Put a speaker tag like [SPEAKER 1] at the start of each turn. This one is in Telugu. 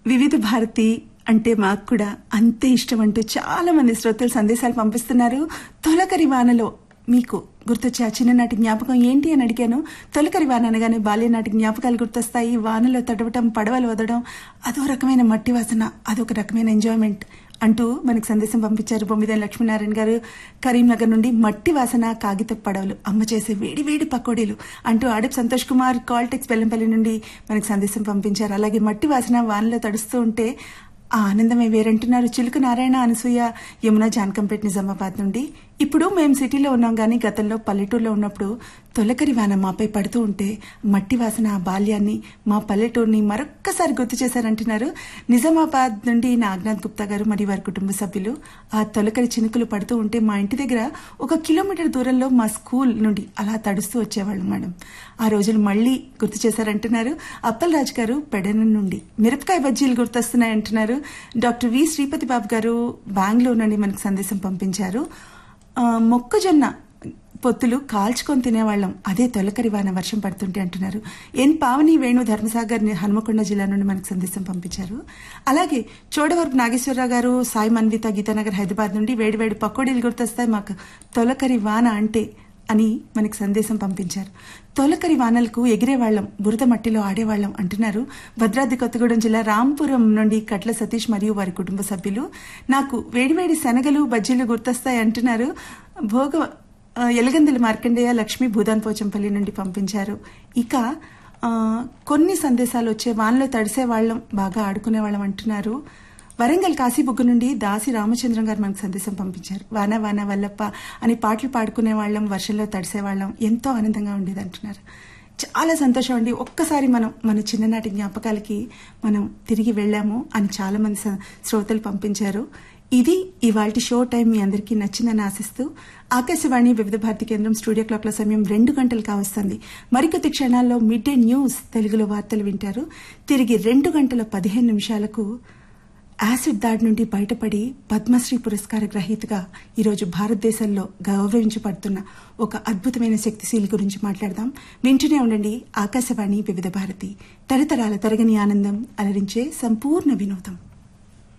[SPEAKER 1] వివిధ భారతి అంటే మాకు కూడా అంతే ఇష్టం అంటూ చాలా మంది శ్రోతలు సందేశాలు పంపిస్తున్నారు తొలకరి వానలో మీకు గుర్తొచ్చే ఆ చిన్ననాటి జ్ఞాపకం ఏంటి అని అడిగాను తొలకరి వాన అనగానే బాల్యనాటి జ్ఞాపకాలు గుర్తొస్తాయి వానలో తడవటం పడవలు వదడం అదో రకమైన మట్టి వాసన అదొక రకమైన ఎంజాయ్మెంట్ అంటూ మనకు సందేశం పంపించారు బొమ్మిదేని లక్ష్మీనారాయణ గారు కరీంనగర్ నుండి మట్టి వాసన కాగిత పడవలు అమ్మ చేసే వేడి వేడి పకోడీలు అంటూ ఆడప్ సంతోష్ కుమార్ కాల్టెక్స్ బెల్లంపల్లి నుండి మనకు సందేశం పంపించారు అలాగే మట్టి వాసన వానలో తడుస్తూ ఉంటే ఆ ఆనందమే వేరంటున్నారు చిలుక నారాయణ అనసూయ యమున జానకంపేట నిజామాబాద్ నుండి ఇప్పుడు మేము సిటీలో ఉన్నాం కానీ గతంలో పల్లెటూరులో ఉన్నప్పుడు తొలకరి వాన మాపై పడుతూ ఉంటే మట్టి వాసన ఆ బాల్యాన్ని మా పల్లెటూరుని మరొక్కసారి గుర్తు చేశారంటున్నారు నిజామాబాద్ నుండి నాగనాథ్ గుప్తా గారు మరియు వారి కుటుంబ సభ్యులు ఆ తొలకరి చినుకులు పడుతూ ఉంటే మా ఇంటి దగ్గర ఒక కిలోమీటర్ దూరంలో మా స్కూల్ నుండి అలా తడుస్తూ వచ్చేవాళ్ళం మేడం ఆ రోజులు మళ్ళీ గుర్తు చేశారంటున్నారు అప్పల్ రాజు గారు పెడన నుండి మిరపకాయ బజ్జీలు గుర్తొస్తున్నాయి అంటున్నారు డాక్టర్ వి శ్రీపతి బాబు గారు బెంగళూరు నుండి మనకు సందేశం పంపించారు ఆ, మొక్కజొన్న పొత్తులు కాల్చుకొని తినేవాళ్ళం అదే తొలకరి వాన వర్షం పడుతుంటే అంటున్నారు ఎన్ పావని వేణు ధర్మసాగర్ ని హనుమకొండ జిల్లా నుండి మనకు సందేశం పంపించారు అలాగే చోడవరపు నాగేశ్వరరావు గారు సాయి మన్విత గీతానగర్ హైదరాబాద్ నుండి వేడివేడి పకోడీలు గుర్తొస్తాయి మాకు తొలకరి వాన అంటే అని మనకి సందేశం పంపించారు తొలకరి వానలకు ఎగిరేవాళ్లం బురద మట్టిలో ఆడేవాళ్లం అంటున్నారు భద్రాద్రి కొత్తగూడెం జిల్లా రాంపురం నుండి కట్ల సతీష్ మరియు వారి కుటుంబ సభ్యులు నాకు వేడివేడి శనగలు బజ్జీలు గుర్తొస్తాయి అంటున్నారు భోగ ఆ, ఎలగందుల మార్కండేయ లక్ష్మి భూదాన్ పోచంపల్లి నుండి పంపించారు ఇక ఆ, కొన్ని సందేశాలు వచ్చే వానలో తడిసే వాళ్ళం బాగా ఆడుకునే వాళ్ళం అంటున్నారు వరంగల్ కాశీబుగ్గు నుండి దాసి రామచంద్రం గారు మనకు సందేశం పంపించారు వాన వాన వల్లప్ప అని పాటలు పాడుకునే వాళ్ళం వర్షంలో తడిసే వాళ్ళం ఎంతో ఆనందంగా ఉండేది అంటున్నారు చాలా సంతోషం అండి ఒక్కసారి మనం మన చిన్ననాటి జ్ఞాపకాలకి మనం తిరిగి వెళ్ళాము అని చాలా మంది స- శ్రోతలు పంపించారు ఇది ఇవాల్టి షో టైం మీ అందరికీ నచ్చిందని ఆశిస్తూ ఆకాశవాణి వివిధ భారతి కేంద్రం స్టూడియో క్లాక్ల సమయం రెండు గంటలు కావస్తుంది మరికొద్ది క్షణాల్లో మిడ్ డే న్యూస్ తెలుగులో వార్తలు వింటారు తిరిగి రెండు గంటల పదిహేను నిమిషాలకు యాసిడ్ దాడి నుండి బయటపడి పద్మశ్రీ పురస్కార గ్రహీతగా ఈరోజు భారతదేశంలో గౌరవించబడుతున్న ఒక అద్భుతమైన శక్తిశీలి గురించి మాట్లాడదాం వింటూనే ఉండండి ఆకాశవాణి వివిధ భారతి తరతరాల తరగని ఆనందం అలరించే సంపూర్ణ వినోదం